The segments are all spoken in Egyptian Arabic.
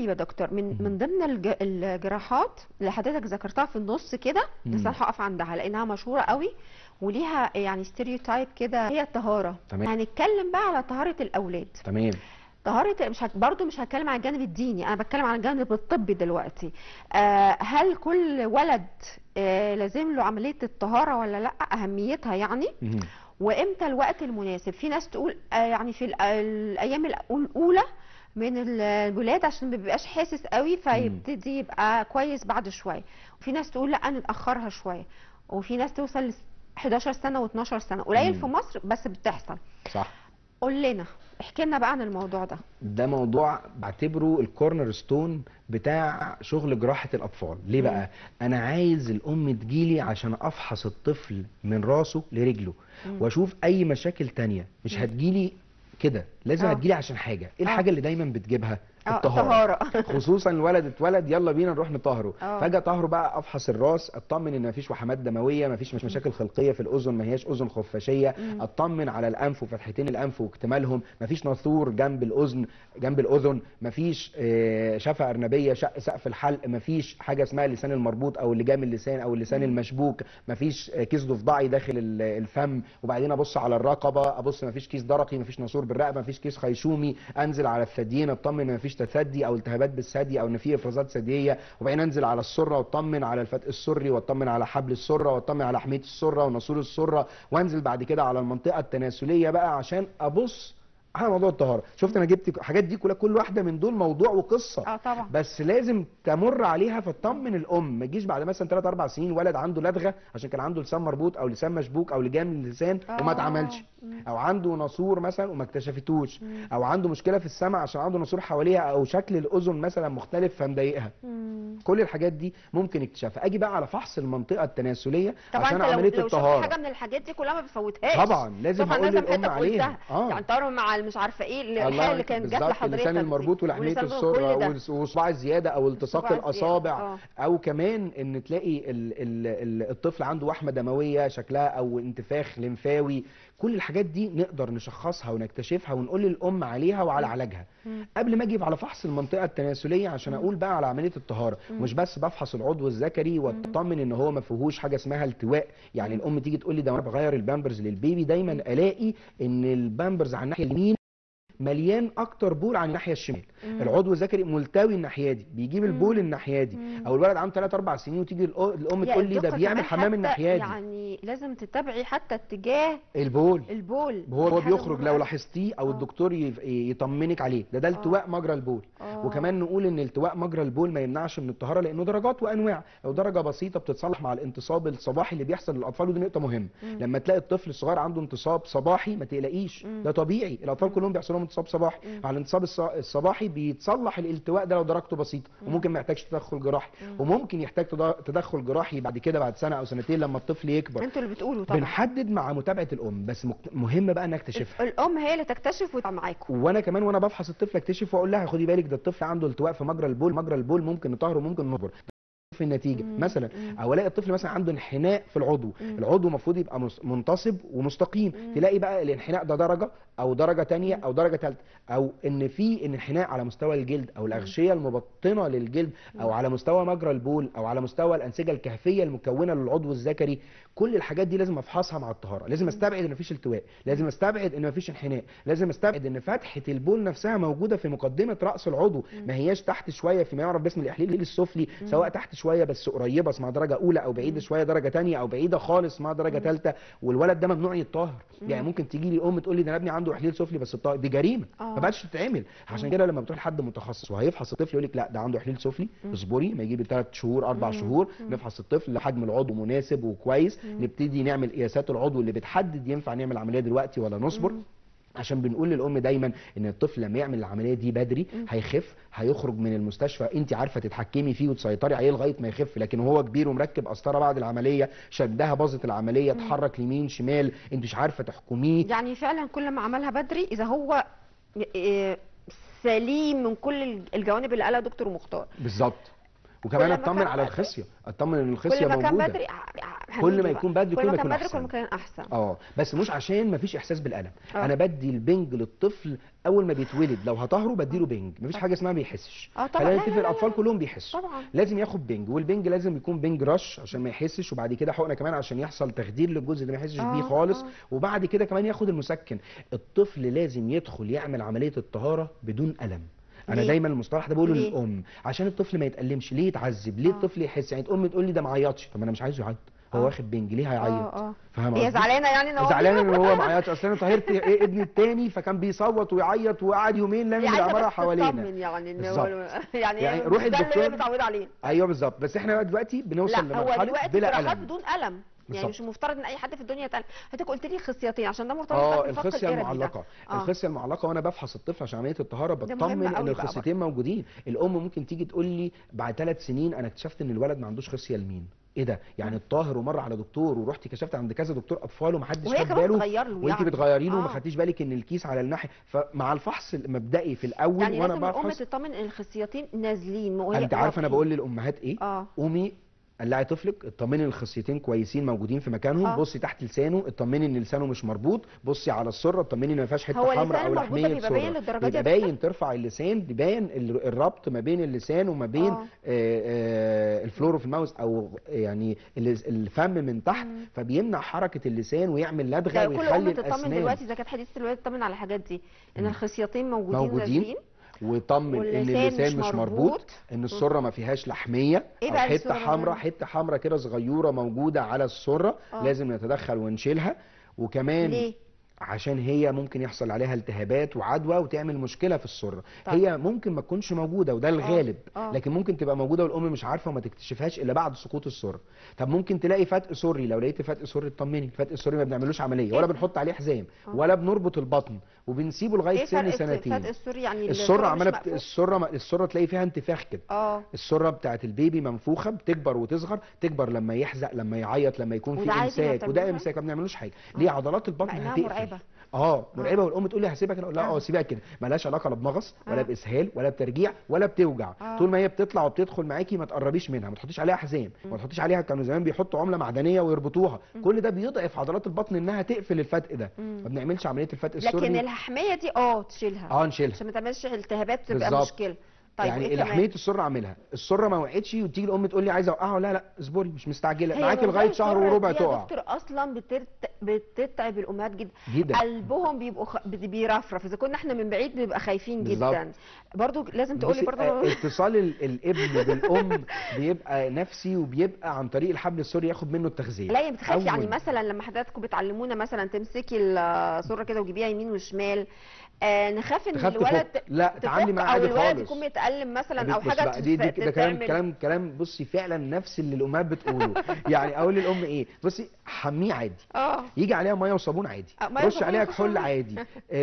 يا دكتور من من ضمن الج- الجراحات اللي حضرتك ذكرتها في النص كده بس انا هقف عندها لانها مشهوره قوي وليها يعني ستيريوتايب كده هي الطهاره تمام. هنتكلم بقى على طهاره الاولاد تمام طهارة مش هت... برضو مش هتكلم عن الجانب الديني انا بتكلم عن الجانب الطبي دلوقتي آه هل كل ولد آه لازم له عملية الطهارة ولا لا اهميتها يعني مهم. وامتى الوقت المناسب في ناس تقول آه يعني في الأ- الايام الأ- الاولى من ال- الولاد عشان ما بيبقاش حاسس قوي فيبتدي يبقى كويس بعد شويه وفي ناس تقول لا نتاخرها شويه وفي ناس توصل ل 11 سنه و12 سنه قليل مم. في مصر بس بتحصل صح قول لنا احكي لنا بقى عن الموضوع ده ده موضوع بعتبره الكورنر ستون بتاع شغل جراحة الأطفال ليه بقى؟ أنا عايز الأم تجيلي عشان أفحص الطفل من راسه لرجله وأشوف أي مشاكل تانية مش هتجيلي كده لازم آه. هتجيلي عشان حاجة إيه آه. الحاجة اللي دايما بتجيبها؟ آه، الطهارة الطهارة. خصوصا الولد اتولد يلا بينا نروح نطهره آه. فجأة طهره بقى أفحص الراس أطمن إن مفيش وحمات دموية مفيش مش مشاكل خلقية في الأذن ما هياش أذن خفاشية أطمن على الأنف وفتحتين الأنف واكتمالهم مفيش ناثور جنب الأذن جنب الأذن مفيش آه، شفة أرنبية شق سقف الحلق مفيش حاجة اسمها اللسان المربوط أو اللجام اللسان أو اللسان المشبوك مفيش آه، كيس ضفدعي داخل ال- الفم وبعدين أبص على الرقبة أبص مفيش كيس درقي مفيش ناثور بالرقبة مفيش كيس خيشومي أنزل على الثديين أطمن إن مفيش تثدي أو التهابات بالثدي أو إن في إفرازات ثديية وبعدين أنزل على السرة وأطمن على الفتق السري وأطمن على حبل السرة وأطمن على حمية السرة وناسور السرة وأنزل بعد كده على المنطقة التناسلية بقى عشان أبص على موضوع الطهاره شفت انا جبت الحاجات دي كلها كل واحده من دول موضوع وقصه اه طبعا بس لازم تمر عليها فتطمن الام ما تجيش بعد مثلا 3 4 سنين ولد عنده لدغه عشان كان عنده لسان مربوط او لسان مشبوك او لجام اللسان وما آه. اتعملش او عنده ناسور مثلا وما اكتشفتوش او عنده مشكله في السمع عشان عنده ناسور حواليها او شكل الاذن مثلا مختلف فمضايقها مم. كل الحاجات دي ممكن اكتشافها اجي بقى على فحص المنطقه التناسليه طبعا عشان انت لو عمليه لو شفت الطهاره حاجه من الحاجات دي كلها ما بتفوتهاش طبعا لازم طبعا هقول لازم للام حضرتك عليها قلتها اه يعني طار مع مش عارفه ايه الحاله الله اللي كانت جت بالظبط، لحضرتك اللسان دي. المربوط ولحميه ولسان- السره كل ده. والس- وصباع الزياده او التصاق صباع الزيادة، الاصابع آه. او كمان ان تلاقي ال ال ال الطفل عنده وحمه دمويه شكلها او انتفاخ لمفاوي كل الحاجات دي نقدر نشخصها ونكتشفها ونقول للام عليها وعلى علاجها قبل ما اجي على فحص المنطقه التناسليه عشان اقول بقى على عمليه الطهاره مش بس بفحص العضو الذكري واطمن ان هو ما فيهوش حاجه اسمها التواء يعني الام تيجي تقول لي ده انا بغير البامبرز للبيبي دايما الاقي ان البامبرز على الناحيه اليمين مليان اكتر بول عن الناحيه الشمال العضو الذكري ملتوي الناحيه دي بيجيب البول الناحيه دي او الولد عنده 3 4 سنين وتيجي الأ- الام يا تقول لي ده الدقة بيعمل كمان حمام حتى الناحيه دي يعني لازم تتابعي حتى اتجاه البول البول هو دي هو حاجة بيخرج مهمة لو أوي. لاحظتيه او آه. الدكتور يف- يطمنك عليه ده ده التواء مجرى البول آه. وكمان نقول ان التواء مجرى البول ما يمنعش من الطهاره لانه درجات وانواع لو درجه بسيطه بتتصلح مع الانتصاب الصباحي اللي بيحصل للاطفال ودي نقطه مهمه لما تلاقي الطفل الصغير عنده انتصاب صباحي ما تقلقيش ده طبيعي الاطفال كلهم بيحصل لهم انتصاب صباحي على الانتصاب الص- الصباحي بيتصلح الالتواء ده لو درجته بسيطه وممكن ما يحتاجش تدخل جراحي وممكن يحتاج تد- تدخل جراحي بعد كده بعد سنه او سنتين لما الطفل يكبر انتوا اللي بتقولوا طبعا بنحدد مع متابعه الام بس مك- مهم بقى انها تكتشفها الام هي اللي تكتشف وتبقى معاكم وانا كمان وانا بفحص الطفل اكتشف واقول لها خدي بالك ده الطفل عنده التواء في مجرى البول مجرى البول ممكن نطهره ممكن نجبر في النتيجه مثلا او الاقي الطفل مثلا عنده انحناء في العضو العضو المفروض يبقى مس- منتصب ومستقيم تلاقي بقى الانحناء ده درجه او درجه تانية او درجه ثالثه او ان في انحناء على مستوى الجلد او الاغشيه المبطنه للجلد او على مستوى مجرى البول او على مستوى الانسجه الكهفيه المكونه للعضو الذكري كل الحاجات دي لازم افحصها مع الطهاره لازم استبعد ان مفيش التواء لازم استبعد ان مفيش انحناء لازم استبعد ان فتحه البول نفسها موجوده في مقدمه راس العضو ما هياش تحت شويه فيما يعرف باسم الاحليل السفلي سواء تحت شويه بس قريبه اسمها درجه اولى او بعيده شويه درجه ثانيه او بعيده خالص اسمها درجه ثالثه والولد ده ممنوع يتطهر يعني ممكن تيجي لي ام تقول لي ده انا ابني عنده احليل سفلي بس الطهر دي جريمه آه. ما بقتش تتعمل عشان كده لما بتروح لحد متخصص وهيفحص الطفل يقول لك لا ده عنده احليل سفلي اصبري ما يجيب ثلاث شهور اربع شهور نفحص الطفل حجم العضو مناسب وكويس نبتدي نعمل قياسات العضو اللي بتحدد ينفع نعمل عمليه دلوقتي ولا نصبر عشان بنقول للام دايما ان الطفل لما يعمل العمليه دي بدري هيخف هيخرج من المستشفى انت عارفه تتحكمي فيه وتسيطري عليه لغايه ما يخف لكن وهو كبير ومركب قسطره بعد العمليه شدها باظت العمليه اتحرك يمين شمال انت مش عارفه تحكميه يعني فعلا كل ما عملها بدري اذا هو إيه، سليم من كل الجوانب اللي قالها دكتور مختار بالظبط وكمان كل ما اطمن كان على بدري. الخصيه اطمن ان الخصيه كل ما كان موجوده بدري ه- ه- كل هنيجي ما بقى. يكون بدري كل كل ما ما كان يكون بدري كل ما احسن كان احسن اه بس مش عشان مفيش احساس بالالم آه. انا بدي البنج للطفل اول ما بيتولد لو هطهره بديله بنج مفيش حاجه اسمها ما بيحسش اه طبعا خلينا لا نتفق لا لا الاطفال لا. كلهم بيحسوا طبعا لازم ياخد بنج والبنج لازم يكون بنج رش عشان ما يحسش وبعد كده حقنه كمان عشان يحصل تخدير للجزء اللي ما يحسش آه، بيه خالص آه. وبعد كده كمان ياخد المسكن الطفل لازم يدخل يعمل عمليه الطهاره بدون الم انا ليه؟ دايما المصطلح ده بقوله ليه؟ للام عشان الطفل ما يتألمش ليه يتعذب ليه آه. الطفل يحس يعني الام تقول لي ده ما عيطش طب ما انا مش عايزه يعيط هو آه. واخد بنج ليه هيعيط اه اه فاهم هي قصدي؟ زعلانه يعني ان هو زعلان ان هو ما عيطش اصل انا طهرت إيه ابني التاني فكان بيصوت ويعيط وقعد يومين لامم هي عايزة العماره بس حوالينا تطمن يعني ان هو بالظبط. يعني, يعني يعني روح ده اللي هي الدكتور. متعوده عليه ايوه بالظبط بس احنا بقى دلوقتي بنوصل لا هو لمرحله دلوقتي بلا جراحات الم بدون الم يعني بالظبط. مش مفترض ان اي حد في الدنيا يتألم حضرتك قلت لي خصيتين عشان ده مرتبط اه بقى بالفق الخصيه الإربي ده. المعلقه آه. الخصيه المعلقه وانا بفحص الطفل عشان عمليه الطهاره مهم بطمن ان قوي بقى الخصيتين موجودين الام ممكن تيجي تقول لي بعد ثلاث سنين انا اكتشفت ان الولد ما عندوش خصيه يمين ايه ده يعني الطاهر ومر على دكتور ورحت كشفت عند كذا دكتور اطفال ومحدش وهي خد كمان باله بتغير له وانت يعني. بتغيري له وما آه. خدتيش بالك ان الكيس على الناحيه فمع الفحص المبدئي في الاول يعني وانا لازم الام بفحص تطمن ان الخصيتين نازلين وهي انت عارفه انا واقفين. بقول للامهات ايه اه قومي قلعي طفلك اطمني ان الخصيتين كويسين موجودين في مكانهم آه. بصي تحت لسانه اطمني ان لسانه مش مربوط بصي على السره اطمني ان ما فيهاش هو حته اللسان حمراء او المربوط ده لحميه بيبقى باين سره للدرجة دي بيبقى يا دكتور؟ باين ترفع اللسان بيبان ال- الربط ما بين اللسان وما بين آه. آه. آه الفلور في الماوس او يعني ال- الفم من تحت مم. فبيمنع حركه اللسان ويعمل لدغه ده كل ام ويخلي تطمن الاسنان دلوقتي اذا كانت حديثه الولاده تطمن على الحاجات دي ان مم. الخصيتين موجودين, موجودين نازلين ويطمن ان واللسان اللسان مش مش مربوط. مربوط ان السره ما فيهاش لحميه إيه او بقى حته السرة حمراء ده؟ حته حمراء كده صغيره موجوده على السره آه. لازم نتدخل ونشيلها وكمان ليه؟ عشان هي ممكن يحصل عليها التهابات وعدوى وتعمل مشكله في السره طب. هي ممكن ما تكونش موجوده وده الغالب آه. لكن ممكن تبقى موجوده والام مش عارفه وما تكتشفهاش الا بعد سقوط السره طب ممكن تلاقي فتق سري لو لقيت فتق سري اطمني الفتق السري ما بنعملوش عمليه ولا إيه؟ بنحط عليه حزام آه. ولا بنربط البطن وبنسيبه لغايه ايه سن فرق سنتين فرق السوري يعني السره مش عماله بت... مقفول؟ السره السره تلاقي فيها انتفاخ كده اه السره بتاعت البيبي منفوخه بتكبر وتصغر تكبر لما يحزق لما يعيط لما يكون وده في عادي ما امساك بتعملوش وده حاجة؟ امساك ما بنعملوش حاجه ليه عضلات البطن مع انها هتقفل مرعبه اه مرعبه والام تقول لي هسيبك انا اقول لها آه. اه سيبها كده ملهاش علاقه لا بمغص ولا آه. باسهال ولا بترجيع ولا بتوجع آه. طول ما هي بتطلع وبتدخل معاكي ما تقربيش منها ما تحطيش عليها حزام ما تحطيش عليها كانوا زمان بيحطوا عمله معدنيه ويربطوها كل ده بيضعف عضلات البطن انها تقفل الفتق ده مم. ما بنعملش عمليه الفتق لكن السري اللحميه دي اه تشيلها اه نشيلها عشان ما تعملش التهابات تبقى بالظبط. مشكله طيب يعني إيه لحميه كمان؟ السره اعملها السره ما وقعتش وتيجي الام تقول لي عايزه اوقعها لا لا اصبري مش مستعجله هي معاكي موضوع لغايه شهر السرة وربع دي يا تقع دكتور اصلا بترت... بتتعب الامهات جدا جدا قلبهم بيبقوا خ... بي- بيرفرف اذا كنا احنا من بعيد بنبقى خايفين بالظبط. جدا برضو لازم تقولي بصي، برضو آه، اتصال ال- الابن بالام بيبقى نفسي وبيبقى عن طريق الحبل السري ياخد منه التغذيه لا يعني بتخافي يعني أول. مثلا لما حضراتكم بتعلمونا مثلا تمسكي السره كده وتجيبيها يمين وشمال آه نخاف ان تخاف الولد تفك. لا تعاملي تفك معاه او عادي الولد خالص يكون متألم مثلا او بص حاجه بقى دي دي تتف- ده كلام تتعمل. كلام كلام بصي فعلا نفس اللي الامهات بتقوله يعني اقول للام ايه بصي حميه عادي اه يجي عليها ميه وصابون عادي آه، مية رش وصابون عليها وخش كحول عليها. عادي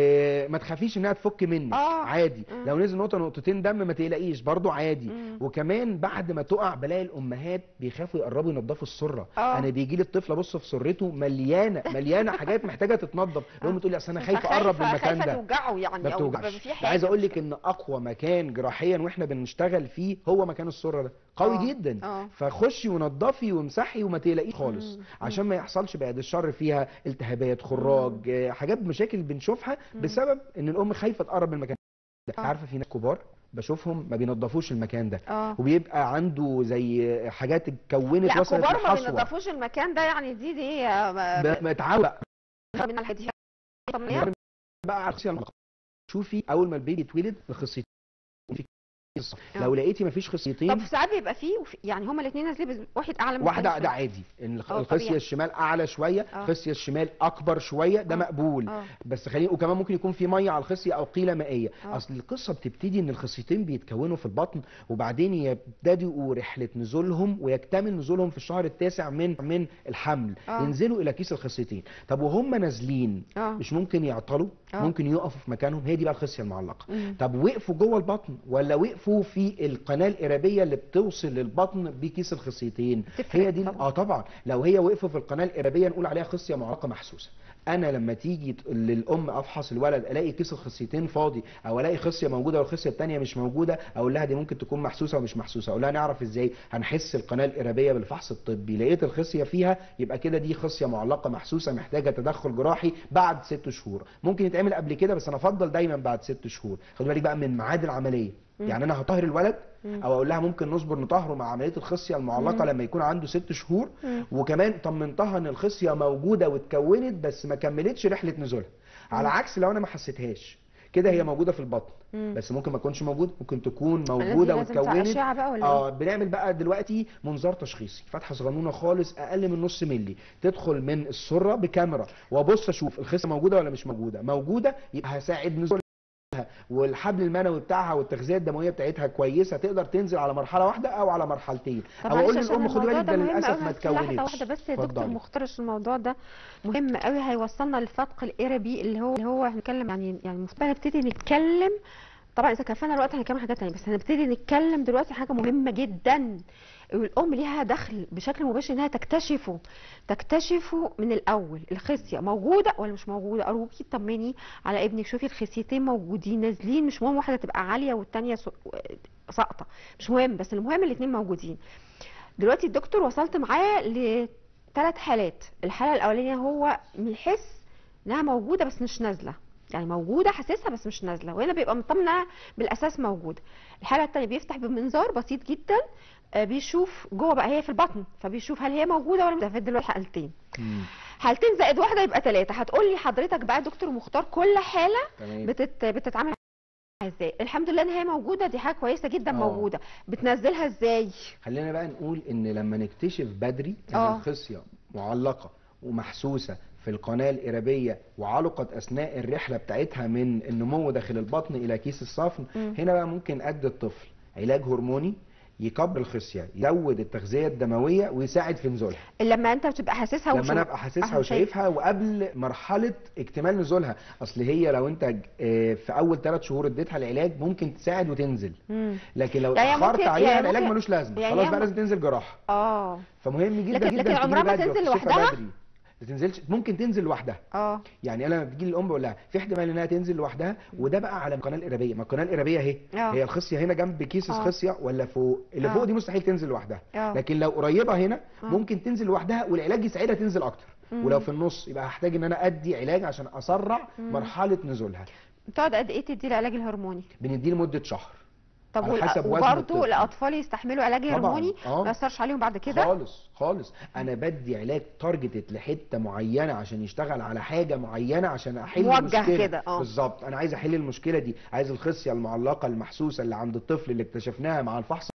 آه ما تخافيش انها تفك منك آه. عادي مم. لو نزل نقطه نقطتين دم ما تقلقيش برضو عادي مم. وكمان بعد ما تقع بلاقي الامهات بيخافوا يقربوا ينضفوا السره آه. انا بيجي لي الطفل ابص في سرته مليانه مليانه حاجات محتاجه تتنضف الام تقول لي اصل انا خايفه اقرب من المكان خايفه ده توجعه يعني ما او بتوجعش بيبقى في ده حاجه عايز اقول لك ان اقوى مكان جراحيا واحنا بنشتغل فيه هو مكان السره ده قوي آه، جدا آه. فخشي ونضفي وامسحي وما تقلقيش خالص مم، عشان ما يحصلش بعد الشر فيها التهابات خراج آه، حاجات مشاكل بنشوفها بسبب ان الام خايفه تقرب من المكان ده آه. عارفه في ناس كبار بشوفهم ما بينضفوش المكان ده اه وبيبقى عنده زي حاجات اتكونت لا وصلت كبار ما للحصوه بينضفوش المكان ده يعني دي دي آه، ما- ب- متعود بقى من الحاجات دي طب بقى على الخصيه المعلقة. شوفي اول ما البيبي يتولد الخصيتين في قصة. آه. لو لقيتي مفيش خصيتين طب ساعات بيبقى فيه وفي يعني هما الاثنين نازلين بس واحد اعلى من واحده التاني ده شوية. عادي ان الخ- آه، الخصيه طبيعي. الشمال اعلى شويه آه. الخصيه الشمال اكبر شويه ده آه. مقبول اه بس خليني وكمان ممكن يكون في ميه على الخصيه او قيله مائيه آه. اصل القصه بتبتدي ان الخصيتين بيتكونوا في البطن وبعدين يبتدئوا رحله نزولهم ويكتمل نزولهم في الشهر التاسع من من الحمل آه. ينزلوا الى كيس الخصيتين طب وهم نازلين اه مش ممكن يعطلوا آه. ممكن يقفوا في مكانهم هي دي بقى الخصيه المعلقه مم. طب وقفوا جوه البطن ولا وقفوا في القناه الارابيه اللي بتوصل للبطن بكيس الخصيتين تفرق هي دي طبعاً. اه طبعا لو هي وقفوا في القناه الارابيه نقول عليها خصيه معلقه محسوسه انا لما تيجي ت- للام افحص الولد الاقي كيس الخصيتين فاضي او الاقي خصيه موجوده والخصيه الثانيه مش موجوده اقول لها دي ممكن تكون محسوسه ومش محسوسه اقول لها نعرف ازاي هنحس القناه الارابيه بالفحص الطبي لقيت الخصيه فيها يبقى كده دي خصيه معلقه محسوسه محتاجه تدخل جراحي بعد ست شهور ممكن يتعمل قبل كده بس انا افضل دايما بعد ست شهور خدي بالك بقى من ميعاد العمليه يعني انا هطهر الولد او اقول لها ممكن نصبر نطهره مع عمليه الخصيه المعلقه لما يكون عنده ست شهور وكمان طمنتها ان الخصيه موجوده واتكونت بس ما كملتش رحله نزولها على عكس لو انا ما حسيتهاش كده هي موجوده في البطن بس ممكن ما تكونش موجوده ممكن تكون موجوده لازم تبقى واتكونت أشعة بقى ولا اه بنعمل بقى دلوقتي منظار تشخيصي فتحه صغنونه خالص اقل من نص ملي تدخل من السره بكاميرا وابص اشوف الخصيه موجوده ولا مش موجوده موجوده يبقى هساعد نزولها والحبل المنوي بتاعها والتغذيه الدمويه بتاعتها كويسه تقدر تنزل على مرحله واحده او على مرحلتين طب او معلش اقول عشان للام خدي الموضوع بالك ده مهم للاسف أوي، ما بس لحظة اتكونتش واحدة بس يا دكتور اتفضلي. مخترش الموضوع ده مهم قوي هيوصلنا للفتق الإربي اللي هو اللي هو هنتكلم يعني يعني المفروض نبتدي نتكلم طبعا اذا كفانا الوقت هنتكلم حاجات تانية بس هنبتدي نتكلم دلوقتي حاجه مهمه جدا الام ليها دخل بشكل مباشر انها تكتشفه تكتشفه من الاول الخصيه موجوده ولا مش موجوده ارجوكي طمني على ابنك شوفي الخصيتين موجودين نازلين مش مهم واحده تبقى عاليه والتانيه سو- ساقطه مش مهم بس المهم الاثنين موجودين دلوقتي الدكتور وصلت معاه لثلاث حالات الحاله الاولانيه هو بيحس انها موجوده بس مش نازله يعني موجوده حاسسها بس مش نازله وهنا بيبقى مطمن انها بالاساس موجوده الحاله الثانيه بيفتح بمنظار بسيط جدا آه، بيشوف جوه بقى هي في البطن فبيشوف هل هي موجوده ولا مش دلوقتي حالتين مم. حالتين زائد واحده يبقى ثلاثه هتقول لي حضرتك بقى دكتور مختار كل حاله تمام بتت... بتتعامل معاها ازاي الحمد لله ان هي موجوده دي حاجه كويسه جدا آه. موجوده بتنزلها ازاي خلينا بقى نقول ان لما نكتشف بدري ان آه. الخصيه معلقه ومحسوسه في القناه الارابيه وعلقت اثناء الرحله بتاعتها من النمو داخل البطن الى كيس الصفن مم. هنا بقى ممكن ادي الطفل علاج هرموني يكبر الخصيه يزود التغذيه الدمويه ويساعد في نزولها لما انت بتبقى حاسسها لما وشو- انا ابقى حاسسها آه، وشايفها وقبل مرحله اكتمال نزولها اصل هي لو انت آه، في اول ثلاث شهور اديتها العلاج ممكن تساعد وتنزل مم. لكن لو يعني اتاخرت ممكن- عليها يعني العلاج ممكن- ملوش لازمه يعني خلاص هي بقى م- لازم تنزل جراحه اه فمهم جدا لكن- جدا لكن عمرها ما تجيلي بدري تنزل واكتشفها لوحدها؟ بدري. ما تنزلش ممكن تنزل لوحدها اه يعني انا لما بتجي لي الام بقول لها في احتمال انها تنزل لوحدها وده بقى على القناه الارابيه ما القناه الارابيه اهي آه. هي الخصيه هنا جنب كيس آه. الخصيه ولا فوق اللي آه. فوق دي مستحيل تنزل لوحدها آه. لكن لو قريبه هنا آه. ممكن تنزل لوحدها والعلاج يساعدها تنزل اكتر مم. ولو في النص يبقى هحتاج ان انا ادي علاج عشان اسرع مرحله نزولها تقعد قد ايه تدي العلاج الهرموني بنديه لمده شهر طب على وال- حسب وزن وبرضه الطفل. الاطفال يستحملوا علاج طبعاً، هرموني آه. ما ياثرش عليهم بعد كده خالص خالص انا بدي علاج تارجتد لحته معينه عشان يشتغل على حاجه معينه عشان احل موجه المشكله كده، آه. بالظبط انا عايز احل المشكله دي عايز الخصيه المعلقه المحسوسه اللي عند الطفل اللي اكتشفناها مع الفحص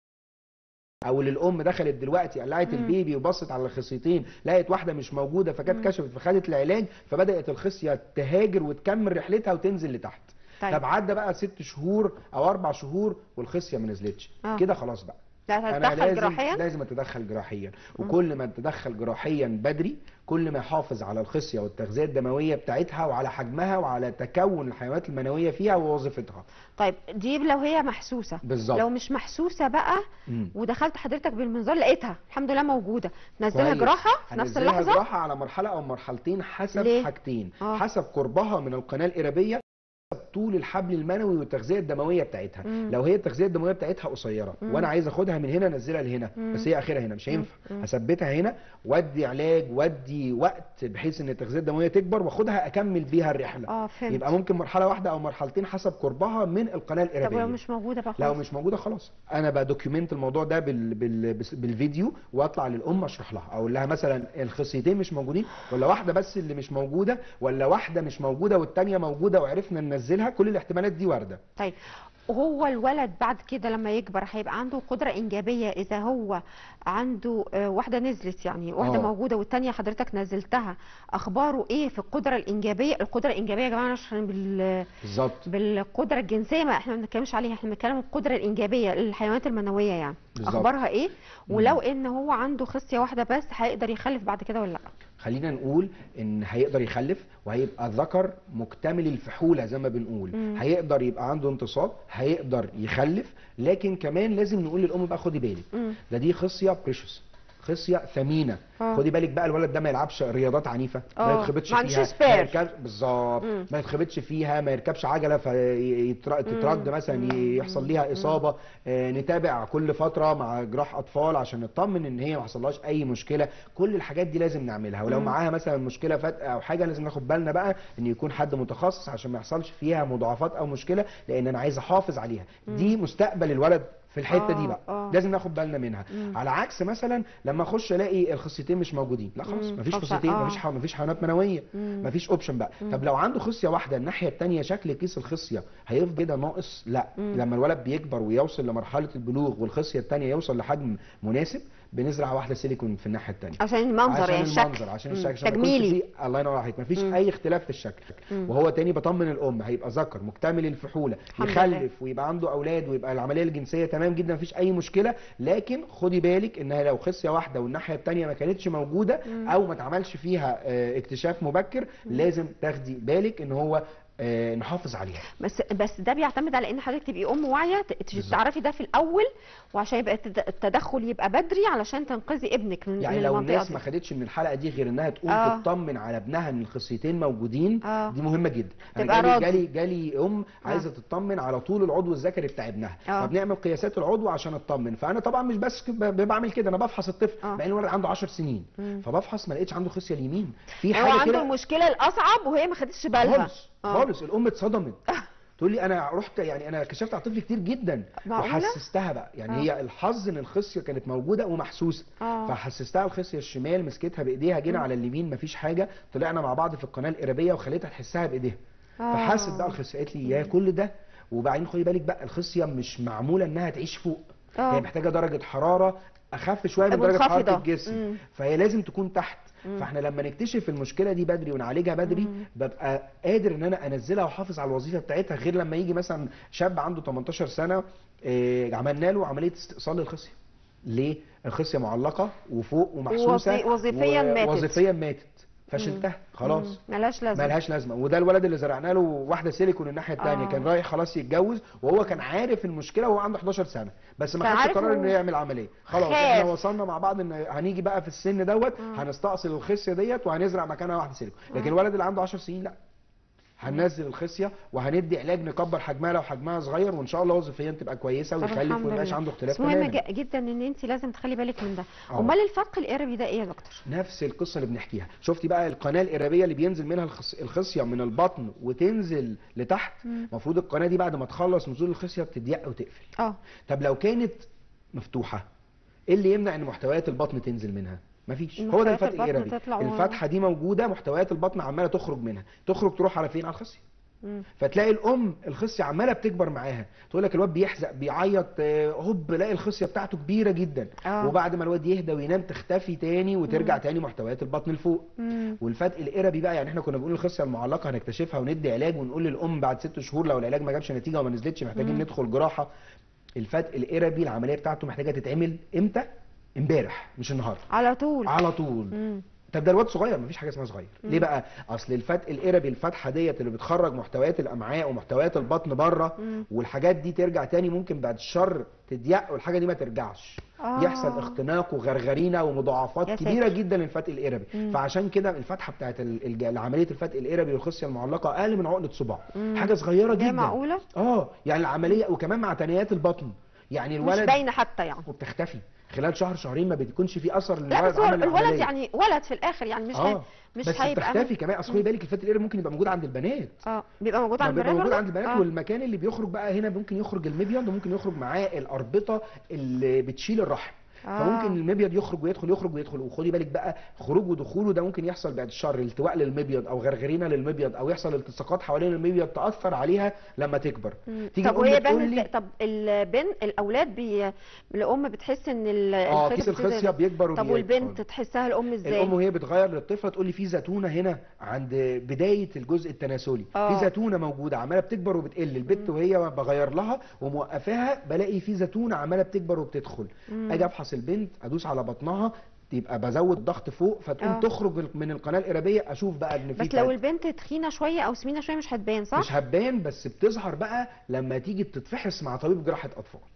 او اللي الام دخلت دلوقتي قلعت مم. البيبي وبصت على الخصيتين لقت واحده مش موجوده فكانت كشفت فخدت العلاج فبدات الخصيه تهاجر وتكمل رحلتها وتنزل لتحت طيب. طب عدى بقى ست شهور او اربع شهور والخصيه ما نزلتش آه. كده خلاص بقى لا انا هتدخل لازم جراحيا لازم اتدخل جراحيا وكل ما اتدخل جراحيا بدري كل ما يحافظ على الخصيه والتغذيه الدمويه بتاعتها وعلى حجمها وعلى تكون الحيوانات المنويه فيها ووظيفتها طيب دي لو هي محسوسه بالظبط. لو مش محسوسه بقى مم. ودخلت حضرتك بالمنظار لقيتها الحمد لله موجوده نزلها كويس. جراحه في نفس هنزلها اللحظه جراحه على مرحله او مرحلتين حسب ليه؟ حاجتين آه. حسب قربها من القناه الارابيه حسب طول الحبل المنوي والتغذيه الدمويه بتاعتها مم. لو هي التغذيه الدمويه بتاعتها قصيره مم. وانا عايز اخدها من هنا انزلها لهنا مم. بس هي اخرها هنا مش هينفع مم. هثبتها هنا وادي علاج وادي وقت بحيث ان التغذيه الدمويه تكبر واخدها اكمل بيها الرحله اه فهمت يبقى ممكن مرحله واحده او مرحلتين حسب قربها من القناه طب الارابيه لو مش موجوده بقى لو خلاص مش موجوده خلاص انا بدوكيومنت الموضوع ده بال... بال... بس- بالفيديو واطلع للام اشرح لها اقول لها مثلا الخصيتين مش موجودين ولا واحده بس اللي مش موجوده ولا واحده مش موجوده والتانيه موجوده وعرفنا ننزلها كل الاحتمالات دي وارده طيب وهو الولد بعد كده لما يكبر هيبقى عنده قدرة إنجابية إذا هو عنده آه، واحدة نزلت يعني واحدة آه. موجودة والتانية حضرتك نزلتها أخباره إيه في القدرة الإنجابية القدرة الإنجابية يا جماعة عشان بال بالظبط بالقدرة الجنسية ما احنا ما بنتكلمش عليها احنا بنتكلم القدرة الإنجابية للحيوانات المنوية يعني بالظبط. أخبارها إيه ولو إن هو عنده خصية واحدة بس هيقدر يخلف بعد كده ولا لأ خلينا نقول ان هيقدر يخلف وهيبقى ذكر مكتمل الفحوله زي ما بنقول مم. هيقدر يبقى عنده انتصاب هيقدر يخلف لكن كمان لازم نقول للام بقى خدي بالك مم. ده دي خصيه بريشوس خصيه ثمينه آه. خدي بالك بقى الولد ده ما يلعبش رياضات عنيفه ما آه. يتخبطش ما عندوش فيها سبير. ما يركبش بالظبط مم. ما يتخبطش فيها ما يركبش عجله فتترد مثلا يحصل ليها اصابه آه، نتابع كل فتره مع جراح اطفال عشان نطمن ان هي ما حصلهاش اي مشكله كل الحاجات دي لازم نعملها ولو معاها مثلا مشكله فتقه او حاجه لازم ناخد بالنا بقى ان يكون حد متخصص عشان ما يحصلش فيها مضاعفات او مشكله لان انا عايز احافظ عليها دي مستقبل الولد في الحته دي آه، بقى آه. لازم ناخد بالنا منها على عكس مثلا لما اخش الاقي الخصيتين مش موجودين لا خلاص مم. مفيش طب خصيتين آه. مفيش ح- مفيش حيوانات منويه مفيش اوبشن بقى طب لو عنده خصيه واحده الناحيه الثانيه شكل كيس الخصيه هيفضل كده ناقص لا لما الولد بيكبر ويوصل لمرحله البلوغ والخصيه الثانيه يوصل لحجم مناسب بنزرع واحده سيليكون في الناحيه الثانيه عشان المنظر عشان يعني الشكل المنظر عشان مم. الشكل عشان ما يكونش تجميلي فيه- الله ينور عليك مفيش اي اختلاف في الشكل وهو تاني بطمن الام هيبقى ذكر مكتمل الفحوله الحمد لله. يخلف ويبقى عنده اولاد ويبقى العمليه الجنسيه تمام جدا مفيش اي مشكله لكن خدي بالك انها لو خصيه واحده والناحيه الثانيه ما كانتش موجوده او ما اتعملش فيها آه، اكتشاف مبكر لازم تاخدي بالك ان هو آه، نحافظ عليها بس بس ده بيعتمد على ان حضرتك تبقي ام واعيه ت- ت- بالظبط. تعرفي ده في الاول وعشان يبقى التد- التدخل يبقى بدري علشان تنقذي ابنك من يعني من لو المنطقه الناس دي ما خدتش من الحلقه دي غير انها تقوم آه. تطمن على ابنها ان الخصيتين موجودين آه. دي مهمه جدا تبقى انا جالي راضي. جالي جالي ام عايزه تطمن على طول العضو الذكري بتاع ابنها آه. فبنعمل قياسات العضو عشان اطمن فانا طبعا مش بس ك- ب- بعمل كده انا بفحص الطفل آه. مع ان الولد عنده 10 سنين فبفحص ما لقيتش عنده خصيه اليمين في هو حاجه عنده كده المشكله الاصعب وهي ما خدتش بالها خالص آه. خالص الام اتصدمت تقول لي انا رحت يعني انا كشفت على الطفل كتير جدا معقولة؟ وحسستها بقى يعني آه. هي الحظ ان الخصيه كانت موجوده ومحسوسه آه. فحسستها الخصيه الشمال مسكتها بايديها جينا على اليمين مفيش حاجه طلعنا مع بعض في القناه القربيه وخليتها تحسها بايديها آه. فحست بقى الخصيه قالت لي يا كل ده وبعدين خدي بالك بقى الخصيه مش معموله انها تعيش فوق آه. هي محتاجه درجه حراره اخف شويه من درجه حراره منخفضة. الجسم مم. فهي لازم تكون تحت فاحنا لما نكتشف المشكله دي بدري ونعالجها بدري ببقى قادر ان انا انزلها واحافظ على الوظيفه بتاعتها غير لما يجي مثلا شاب عنده 18 سنه إيه، عملنا له عمليه استئصال للخصيه ليه الخصيه معلقه وفوق ومحسوسه وظي- وظيفياً و- ماتت. وظيفيا ماتت فشلتها خلاص مم. ملهاش لازمه ملهاش لازمه وده الولد اللي زرعنا له واحده سيليكون الناحيه الثانيه آه. كان رايح خلاص يتجوز وهو كان عارف المشكله وهو عنده 11 سنه بس ما كان خدش عارف قرار هو- انه يعمل عمليه خلاص خاف. احنا وصلنا مع بعض ان هنيجي بقى في السن دوت هنستأصل الخصيه ديت وهنزرع مكانها واحده سيليكون لكن الولد اللي عنده 10 سنين لا هننزل الخصيه وهندي علاج نكبر حجمها لو حجمها صغير وان شاء الله وظيفيا تبقى كويسه طب ويخلف الحمد وما يبقاش لله. عنده اختلاف بس مهم تماما ج- جدا ان انت لازم تخلي بالك من ده آه. امال الفرق القربي ده ايه يا دكتور نفس القصه اللي بنحكيها شفتي بقى القناه القرابيه اللي بينزل منها الخص... الخصيه من البطن وتنزل لتحت المفروض القناه دي بعد ما تخلص نزول الخصيه بتضيق وتقفل اه طب لو كانت مفتوحه ايه اللي يمنع ان محتويات البطن تنزل منها مفيش هو ده محتويات الفتح البطن القربي تطلع و- الفتحه دي موجوده محتويات البطن عماله تخرج منها تخرج تروح على فين على الخصيه مم. فتلاقي الام الخصيه عماله بتكبر معاها تقول لك الواد بيحزق بيعيط آه، هوب لاقي الخصيه بتاعته كبيره جدا آه. وبعد ما الواد يهدى وينام تختفي تاني وترجع تاني محتويات البطن لفوق مم. والفتق القربي بقى يعني احنا كنا بنقول الخصيه المعلقه هنكتشفها وندي علاج ونقول للام بعد ست شهور لو العلاج ما جابش نتيجه وما نزلتش محتاجين ندخل جراحه الفتق القربي العمليه بتاعته محتاجه تتعمل امتى امبارح مش النهارده على طول على طول مم. طب ده الواد صغير مفيش حاجه اسمها صغير ليه بقى اصل الفتق القربي الفتحه ديت اللي بتخرج محتويات الامعاء ومحتويات البطن بره والحاجات دي ترجع تاني ممكن بعد الشر تضيق والحاجه دي ما ترجعش آه. يحصل اختناق وغرغرينه ومضاعفات يا كبيره ساتر. جدا للفتق القربي فعشان كده الفتحه بتاعت ال- الج- عمليه الفتق القربي والخصيه المعلقه اقل من عقده صباع حاجه صغيره ده جدا معقوله اه يعني العمليه وكمان مع تنيات البطن يعني مش الولد باينه حتى يعني وبتختفي خلال شهر شهرين ما بيكونش في اثر ان لا الولد بس هو عمل الولد العملية. يعني ولد في الاخر يعني مش هي... اه مش بس هيبقى بتختفي كمان اصل خدي بالك الفتق القربي ممكن يبقى موجود عند البنات اه بيبقى موجود ما عند بيبقى البنات موجود برضه؟ عند البنات آه. والمكان اللي بيخرج بقى هنا ممكن يخرج المبيض وممكن يخرج معاه الاربطه اللي بتشيل الرحم آه. فممكن المبيض يخرج ويدخل يخرج ويدخل وخدي بالك بقى خروج ودخوله ده ممكن يحصل بعد الشر التواء للمبيض او غرغرينه للمبيض او يحصل التصاقات حوالين المبيض تاثر عليها لما تكبر تيجي طب الأم وهي تقول بنت لي طب البنت الاولاد بي... الام بتحس ان ال- اه الخصية كيس بتزيد- الخصيه بيكبر طب وبيكبر. والبنت تحسها الام ازاي الام وهي بتغير للطفله تقول لي في زيتونه هنا عند بدايه الجزء التناسلي آه. في زيتونه موجوده عماله بتكبر وبتقل البت وهي بغير لها وموقفاها بلاقي في زيتونه عماله بتكبر وبتدخل اجي افحص البنت ادوس على بطنها يبقى بزود ضغط فوق فتقوم آه. تخرج من القناه القربيه اشوف بقى ان في بس لو تل- البنت تخينه شويه او سمينه شويه مش هتبان صح مش هتبان بس بتظهر بقى لما تيجي تتفحص مع طبيب جراحه اطفال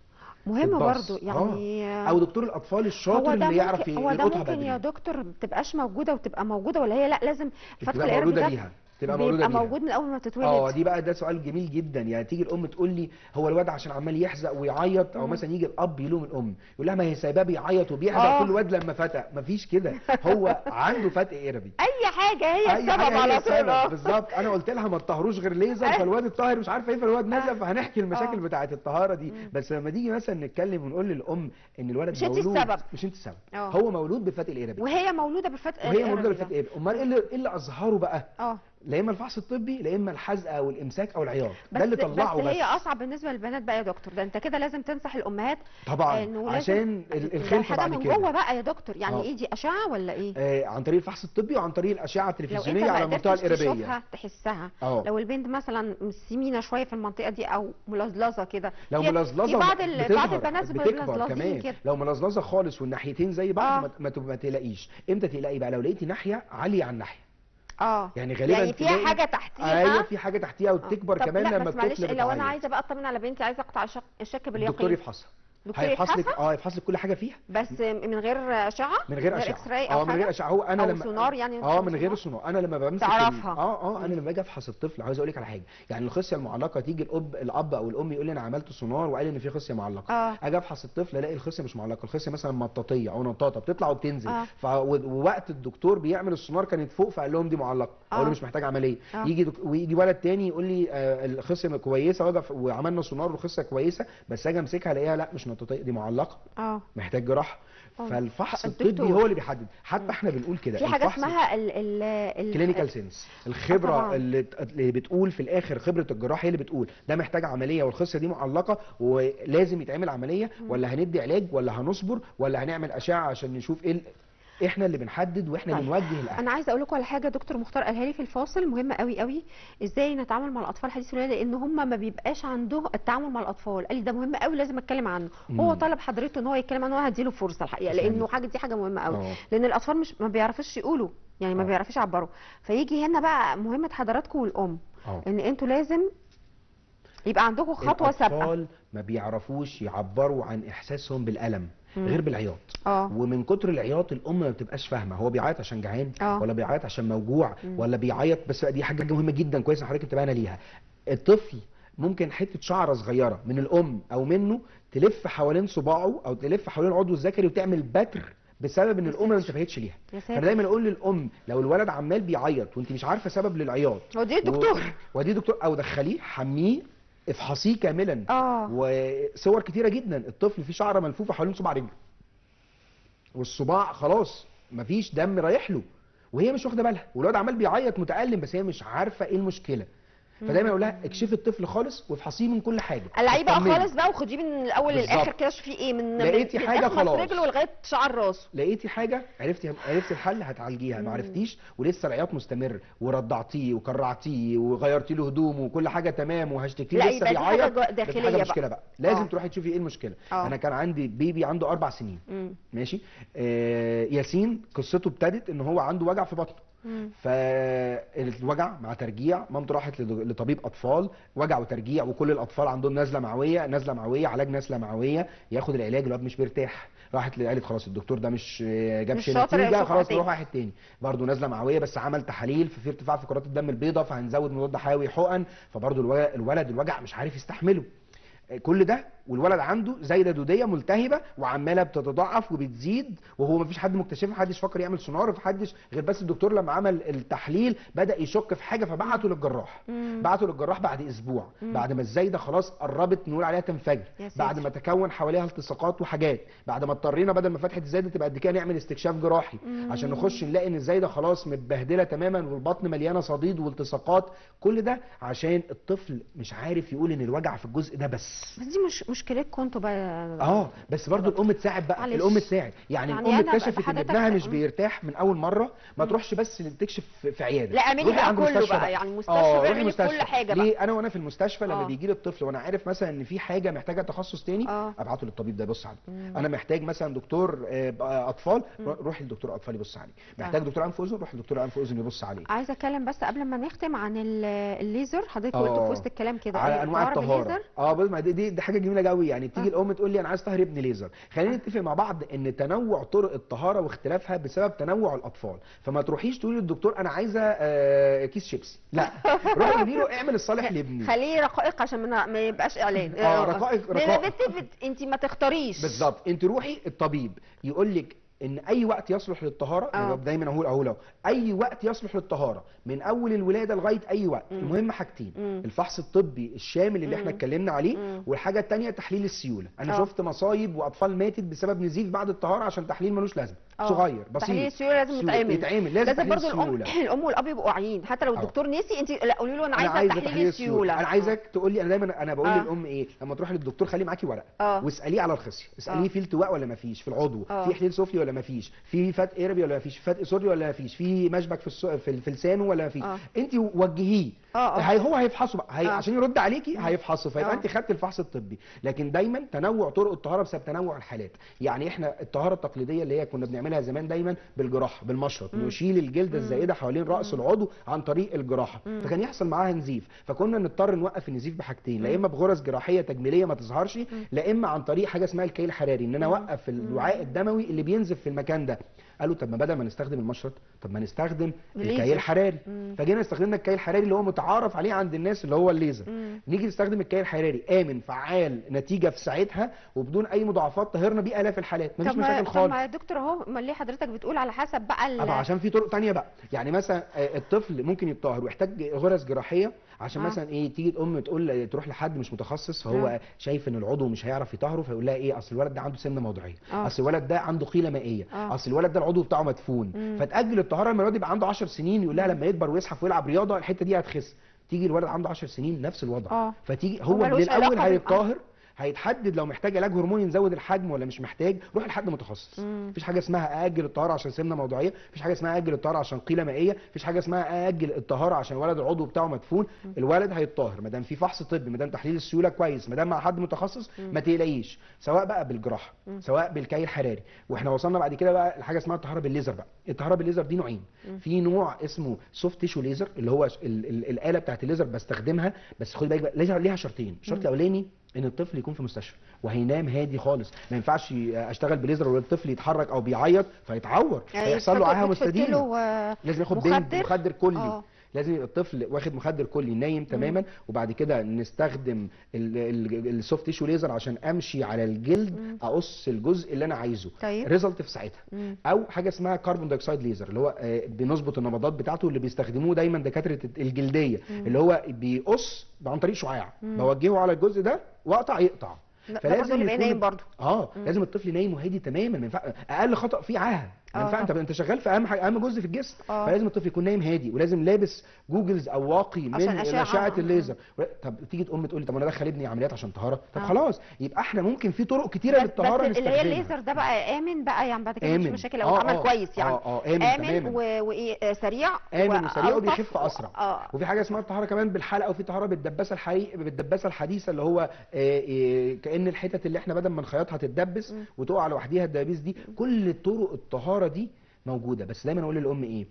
مهم الضرس. برضو يعني آه. او دكتور الاطفال الشاطر هو ده اللي يعرف ممكن هو ده يلقطها ممكن بدري يا دكتور ما تبقاش موجوده وتبقى موجوده ولا هي لا لازم فتح تبقى القرب مولوده ده بيها تبقى مولوده بيبقى بيها موجود من اول ما تتولد اه دي بقى ده سؤال جميل جدا يعني تيجي الام تقول لي هو الواد عشان عمال يحزق ويعيط او مم. مثلا يجي الاب يلوم الام يقول لها ما هي سايباه بيعيط وبيحزق آه. كل واد لما فتق مفيش كده هو عنده فتق قربي اي حاجه هي اي السبب حاجه هي على طول السبب آه. بالظبط انا قلت لها ما تطهروش غير ليزر أيوة. فالواد الطاهر مش عارفه ايه فالواد آه. نزل فهنحكي المشاكل آه. بتاعه الطهاره دي مم. بس لما نيجي مثلا نتكلم ونقول للام ان الولد مش أنت مولود السبب. مش انت السبب آه. هو مولود بفتق القربي وهي مولوده بالفتح وهي مولوده القربي بفتق ده. القربي امال ايه اللي ايه اللي اظهره بقى اه لا اما الفحص الطبي لا اما الحزق او الامساك او العياط بس ده اللي طلعه بس بس, هي اصعب بالنسبه للبنات بقى يا دكتور ده انت كده لازم تنصح الامهات طبعا إنه لازم- عشان ال- ده الخلفه حاجه بعد من كده جوه بقى يا دكتور يعني آه. ايه دي اشعه ولا ايه آه عن طريق الفحص الطبي وعن طريق الاشعه لو انت التلفزيونيه ما على المنطقه قدرتش القربيه تشوفها تحسها اه لو البنت مثلا سمينه شويه في المنطقه دي او ملزلزه كده لو في- ملزلزه في بعض ال... بتظهر، بعض البنات بتكبر ملزلزين كمان كده لو ملزلزه خالص والناحيتين زي بعض آه. ما- ما تب- ما تقلقيش امتى تقلقي بقى لو لقيتي ناحيه عاليه عن ناحيه اه يعني غالبا يعني فيها تلاقي- حاجه تحتيها ايوه في حاجه تحتيها آه. وتكبر طب كمان لا لما بس معلش الطفل لو انا بتعيط. عايزه بقى اطمن على بنتي عايزه اقطع الشك, الشك باليقين الدكتور يفحصها دكتور هيفحص لك يفحصها اه يفحص لك كل حاجه فيها بس من غير اشعه من غير اشعه اكس راي اه او من غير حاجه اشعه هو انا أو لما سونار يعني اه أو من غير سونار؟ السونار انا لما بمسك ال- تعرفها. اه اه انا مم. لما باجي افحص الطفل عاوز اقول لك على حاجه يعني الخصيه المعلقه تيجي الاب الاب او الام يقول لي انا عملت سونار وقال ان في خصيه معلقه اه اجي افحص الطفل الاقي الخصيه مش معلقه الخصيه مثلا مطاطيه او نطاطه بتطلع وبتنزل آه. ف... و- ووقت الدكتور بيعمل السونار كانت فوق فقال لهم دي معلقه اقول له آه. مش محتاج عمليه آه. يجي دك... ويجي ولد تاني يقول لي آه الخصيه كويسه واجي أف- وعملنا سونار والخصيه كويسه بس اجي امسكها الاقيها لا مش نطاطيه دي معلقه اه محتاج جراحه آه. فالفحص الدكتور. الطبي هو اللي بيحدد حتى احنا بنقول كده في حاجه الفحص اسمها ال ال ال كلينيكال سينس الخبره طبعاً. اللي, اللي بتقول في الاخر خبره الجراح هي اللي بتقول ده محتاج عمليه والخصيه دي معلقه ولازم يتعمل عمليه ولا هندي علاج ولا هنصبر ولا هنعمل اشعه عشان نشوف ايه ال- احنا اللي بنحدد واحنا طيب. بنوجه الاهل انا عايزه اقول لكم على حاجه دكتور مختار قالها لي في الفاصل مهمه قوي قوي ازاي نتعامل مع الاطفال حديث الولاده لان هم ما بيبقاش عندهم التعامل مع الاطفال قال لي ده مهم قوي لازم اتكلم عنه هو مم. طلب حضرته ان هو يتكلم عنه وهديله فرصه الحقيقه تسلمي. لانه حاجه دي حاجه مهمه قوي اه لان الاطفال مش ما بيعرفوش يقولوا يعني ما آه. بيعرفوش يعبروا فيجي هنا بقى مهمه حضراتكم والام اه ان انتوا لازم يبقى عندكم خطوه سابقه الاطفال ما بيعرفوش يعبروا عن احساسهم بالالم مم. غير بالعياط اه ومن كتر العياط الام ما بتبقاش فاهمه هو بيعيط عشان جعان آه. ولا بيعيط عشان موجوع مم. ولا بيعيط بس دي حاجه مهمه جدا كويس ان حضرتك انتبهنا ليها الطفل ممكن حته شعره صغيره من الام او منه تلف حوالين صباعه او تلف حوالين عضو الذكري وتعمل بتر بسبب ان الام ما انتبهتش ليها يا فانا ساتر دايما اقول للام لو الولد عمال بيعيط وانت مش عارفه سبب للعياط هو دي الدكتور و... ودي دكتور او دخليه حميه افحصيه كاملا اه وصور كتيره جدا الطفل فيه شعره ملفوفه حوالين صباع رجله والصباع خلاص مفيش دم رايح له وهي مش واخده بالها والواد عمال بيعيط متالم بس هي مش عارفه ايه المشكله فدايما اقول لها اكشفي الطفل خالص وافحصيه من كل حاجه العيب بقى اطمني. خالص بقى وخديه من الاول بالظبط. للاخر كده شوفي ايه من لقيتي من حاجة إحنا في خلاص. رجله لغايه شعر راسه لقيتي حاجه عرفتي عرفتي الحل هتعالجيها ما مم. عرفتيش ولسه العياط مستمر ورضعتيه وكرعتيه وغيرتي له هدومه وكل حاجه تمام وهشتكيه لا، لسه يبقى دي حاجة بيعيط جو- بس داخلية حاجه بقى. مشكله بقى لازم آه. تروحي تشوفي ايه المشكله آه. انا كان عندي بيبي عنده اربع سنين مم. ماشي آه ياسين قصته ابتدت ان هو عنده وجع في بطنه مم. فالوجع مع ترجيع مامته راحت لد- لطبيب اطفال وجع وترجيع وكل الاطفال عندهم نزله معويه نزله معويه علاج نزله معويه ياخد العلاج الواد مش بيرتاح راحت قالت خلاص الدكتور ده مش آه، جابش مش شاطر، نتيجه يشوف خلاص تاني. نروح واحد تاني برضه نزله معويه بس عمل تحاليل ففي ارتفاع في كرات الدم البيضاء فهنزود مضاد حيوي حقن فبرضه الو- الولد الوجع مش عارف يستحمله كل ده والولد عنده زايده دوديه ملتهبه وعماله بتتضاعف وبتزيد وهو مفيش حد مكتشفها محدش فكر يعمل سونار محدش غير بس الدكتور لما عمل التحليل بدا يشك في حاجه فبعته للجراح مم. بعته للجراح بعد اسبوع مم. بعد ما الزايده خلاص قربت نقول عليها تنفجر يا ساتر. بعد ما تكون حواليها التصاقات وحاجات بعد ما اضطرينا بدل ما فتحه الزايده تبقى قد كده نعمل استكشاف جراحي مم. عشان نخش نلاقي ان الزايده خلاص متبهدله تماما والبطن مليانه صديد والتصاقات كل ده عشان الطفل مش عارف يقول ان الوجع في الجزء ده بس بس دي مش مشكلتكم انتوا بقى اه بس برضو الام تساعد بقى معلش. الام تساعد يعني, يعني الام أنا اكتشفت ان بحضرتك- ابنها مش مم. بيرتاح من اول مره ما تروحش بس تكشف في- في عياده لا اعملي روحي بقى عند كله مستشفى بقى يعني المستشفى اه روحي بيعمل مستشفى كل حاجه بقى ليه انا وانا في المستشفى لما آه. بيجي لي الطفل وانا عارف مثلا ان في حاجه محتاجه تخصص تاني اه ابعته للطبيب ده يبص عليه مم. انا محتاج مثلا دكتور آه، اطفال مم. رو- روحي لدكتور اطفال يبص عليه محتاج دكتور انف واذن روح لدكتور انف واذن يبص عليه عايزه اتكلم بس قبل ما نختم عن ال- الليزر حضرتك آه. قلت في وسط الكلام كده على أي انواع طهارة الطهاره بالليزر؟ اه بص ما دي, دي دي حاجه جميله محتاج قوي يعني بتيجي آه. الام تقول لي انا عايز طهر ابني ليزر خلينا نتفق مع بعض ان تنوع طرق الطهاره واختلافها بسبب تنوع الاطفال فما تروحيش تقولي للدكتور انا عايزه آه، كيس شيبسي لا روحي قولي له اعمل الصالح لابني خليه رقائق عشان ما ما يبقاش اعلان آه، رقائق- لأن رقائق. بنت بت... انت ما تختاريش بالظبط انت روحي الطبيب يقول لك ان اي وقت يصلح للطهاره آه. يعني دايما اقول اهو لو اي وقت يصلح للطهاره من اول الولاده لغايه اي وقت مم. المهم حاجتين مم. الفحص الطبي الشامل اللي احنا مم. اتكلمنا عليه مم. والحاجه الثانيه تحليل السيوله انا آه. شفت مصايب واطفال ماتت بسبب نزيف بعد الطهاره عشان تحليل ملوش لازمه آه. صغير بسيط تحليل السيوله لازم سيولة. يتعمل يتعمل لازم, لازم تحليل برضو الام السيوله الام والاب يبقوا واعيين حتى لو آه. الدكتور نسي انت لا قولي له انا انا عايزه عايزه تحليل السيوله انا عايزك تقول لي انا دايما انا بقول آه. للام ايه لما تروحي للدكتور خلي معاكي ورقه اه واساليه على الخصيه اساليه آه. في التواء ولا ما فيش في العضو آه. في حليل سفلي ولا ما فيش في فتق قربي ولا ما فيش فتق سري ولا ما فيش في مشبك في السو... في, في لسانه ولا ما فيش آه. انت وجهيه اه اه هي هو هيفحصه بقى هي آه. عشان يرد عليكي هيفحصه فيبقى آه. انت خدت الفحص الطبي لكن دايما تنوع طرق الطهاره بسبب تنوع الحالات يعني احنا الطهاره التقليديه اللي هي كنا بنعملها زمان دايما بالجراحه بالمشرط مم. نشيل الجلده مم. الزائده حوالين راس العضو عن طريق الجراحه مم. فكان يحصل معاها نزيف فكنا نضطر نوقف النزيف بحاجتين لا مم. اما بغرز جراحيه تجميليه ما تظهرش لا اما عن طريق حاجه اسمها الكي الحراري ان انا مم. اوقف الوعاء الدموي اللي بينزف في المكان ده قالوا طب ما بدل ما نستخدم المشرط طب ما نستخدم الليزر. الكي الحراري مم. فجينا استخدمنا الكي الحراري اللي هو متعارف عليه عند الناس اللي هو الليزر مم. نيجي نستخدم الكي الحراري امن فعال نتيجه في ساعتها وبدون اي مضاعفات طهرنا بيه الاف الحالات مفيش طب ما مشاكل طب خالص ما يا دكتور اهو امال ليه حضرتك بتقول على حسب بقى ال... طبعا عشان في طرق تانية بقى يعني مثلا آه، الطفل ممكن يتطهر ويحتاج غرز جراحيه عشان آه. مثلا ايه تيجي الام تقول تروح لحد مش متخصص فهو آه. شايف ان العضو مش هيعرف يطهره فيقول لها ايه اصل الولد ده عنده سمنه موضعيه آه. اصل الولد ده عنده قيله مائيه آه. اصل الولد ده العضو بتاعه مدفون مم. فتاجل الطهاره لما الولد يبقى عنده 10 سنين يقول لها لما يكبر ويزحف ويلعب رياضه الحته دي هتخس تيجي الولد عنده 10 سنين نفس الوضع اه فتيجي هو هو من ملوش الاول علاقة بال- هيتطهر هيتحدد لو محتاج علاج هرموني نزود الحجم ولا مش محتاج روح لحد متخصص مم. مفيش حاجه اسمها ااجل الطهاره عشان سمنه موضعيه مفيش حاجه اسمها ااجل الطهاره عشان قيله مائيه مفيش حاجه اسمها ااجل الطهاره عشان ولد العضو بتاعه مدفون الولد هيتطهر ما دام في فحص طبي ما دام تحليل السيوله كويس ما دام مع حد متخصص ما تقلقيش سواء بقى بالجراحه مم. سواء بالكي الحراري واحنا وصلنا بعد كده بقى لحاجه اسمها الطهاره بالليزر بقى الطهاره بالليزر دي نوعين مم. في نوع اسمه سوفت تيشو ليزر اللي هو ال ال الاله بتاعت الليزر بستخدمها بس خدي بالك بقى ليها- ليها شرطين الشرط مم. الاولاني ان الطفل يكون في مستشفى وهينام هادي خالص ما ينفعش اشتغل بليزر والطفل يتحرك او بيعيط فيتعور هيحصل له عاهه مستديمه له لازم ياخد مخدر؟ بنج مخدر كلي اه لازم يبقى الطفل واخد مخدر كلي نايم تماما وبعد كده نستخدم السوفت تيشو ليزر عشان امشي على الجلد مم. اقص الجزء اللي انا عايزه طيب ريزلت في ساعتها مم. او حاجه اسمها كربون دايوكسيد ليزر اللي هو آه، بنظبط النبضات بتاعته اللي بيستخدموه دايما دكاتره الجلديه مم. اللي هو بيقص عن طريق شعاع مم. بوجهه على الجزء ده واقطع يقطع لا، ده فلازم برضه اللي بقى يكون- نايم برضه اه مم. لازم الطفل نايم وهادي تماما ما ينفع اقل خطا فيه عاهه ما آه ينفع انت طبعا. انت شغال في اهم حاجه اهم جزء في الجسم آه. فلازم الطفل يكون نايم هادي ولازم لابس جوجلز او واقي من عشان أشعة. اشعه آه. الليزر طب تيجي تقوم تقول لي طب انا ادخل ابني عمليات عشان طهاره طب آه. خلاص يبقى احنا ممكن في طرق كتيره بس, للطهاره بس اللي هي نستخدمها. الليزر ده بقى امن بقى يعني بعد كده مش آمن. مشاكل لو آه، اتعمل آه. كويس يعني اه اه امن, امن تماما و- وايه آه، سريع امن وسريع وألطف وبيخف اسرع اه وفي حاجه اسمها الطهاره كمان بالحلقه وفي طهاره بالدباسه الحقيقي بالدباسه الحديثه اللي هو آه، آه، كان الحتت اللي احنا بدل ما نخيطها تتدبس مم. وتقع لوحديها الدبابيس دي كل طرق الطهاره دي موجوده بس دايما اقول للام ايه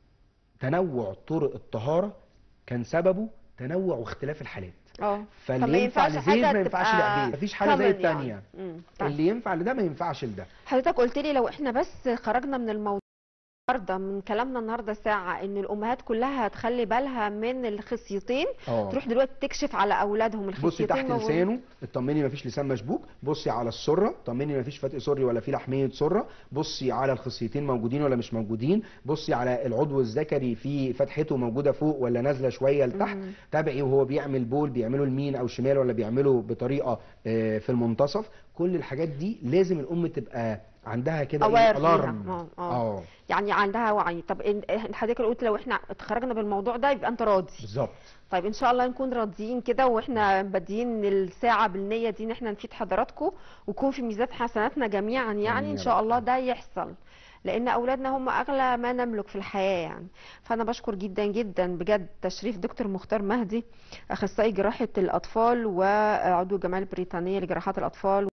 تنوع طرق الطهاره كان سببه تنوع واختلاف الحالات اه طب فاللي ما ينفع ينفعش لزيد حاجة ما ينفعش تبقى لعبيد مفيش حاله زي common الثانيه يعني. مم. طيب. اللي ينفع لده ما ينفعش لده حضرتك قلت لي لو احنا بس خرجنا من الموضوع النهارده من كلامنا النهارده ساعه ان الامهات كلها هتخلي بالها من الخصيتين اه تروح دلوقتي تكشف على اولادهم بصي الخصيتين تحت موجودين. لسانه اطمني مفيش لسان مشبوك بصي على السره طمني مفيش فتق سري ولا في لحميه سره بصي على الخصيتين موجودين ولا مش موجودين بصي على العضو الذكري في فتحته موجوده فوق ولا نازله شويه لتحت مم. تابعي وهو بيعمل بول بيعمله لمين او شمال ولا بيعمله بطريقه آه، في المنتصف كل الحاجات دي لازم الام تبقى عندها كده Aware ايه ليها. الارم اه اه اه يعني عندها وعي طب إن- حضرتك قلت لو احنا اتخرجنا بالموضوع ده يبقى انت راضي بالظبط طيب ان شاء الله نكون راضيين كده واحنا بادئين الساعه بالنيه دي ان احنا نفيد حضراتكم ويكون في ميزات حسناتنا جميعا يعني آمين ان يا شاء رب. الله ده يحصل لان اولادنا هم اغلى ما نملك في الحياه يعني فانا بشكر جدا جدا بجد تشريف دكتور مختار مهدي اخصائي جراحه الاطفال وعضو الجمعيه البريطانيه لجراحات الاطفال